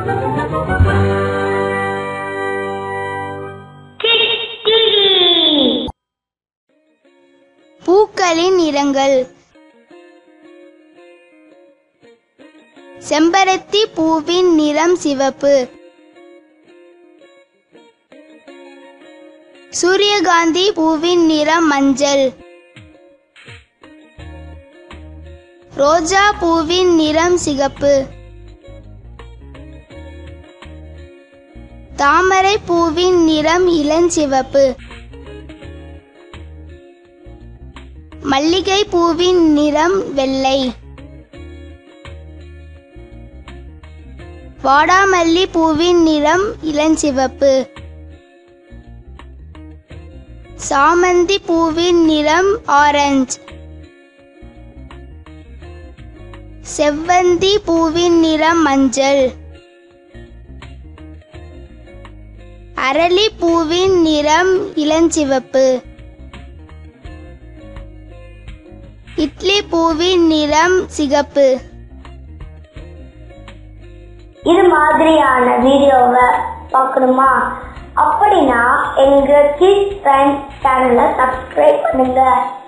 பூக்களின் நிறங்கள் செம்பருத்தி பூவின் நிறம் சிவப்பு சூரியகாந்தி பூவின் நிறம் மஞ்சள் ரோஜா பூவின் நிறம் சிகப்பு தாமரை பூவின் நிறம் இளஞ்சிவப்பு மல்லிகை பூவின் நிறம் வெள்ளை வாடாமல்லி பூவின் நிறம் இளஞ்சிவப்பு சாமந்தி பூவின் நிறம் ஆரஞ்சு செவ்வந்தி பூவின் நிறம் மஞ்சள் அரளி பூவின் நிறம் இளஞ்சிவப்பு இட்லி பூவின் நிறம் சிகப்பு இது மாதிரியான வீடியோவை பார்க்கணுமா அப்படின்னா எங்க கிட்ஸ் ஃப்ரெண்ட்ஸ் சேனலை சப்ஸ்கிரைப் பண்ணுங்க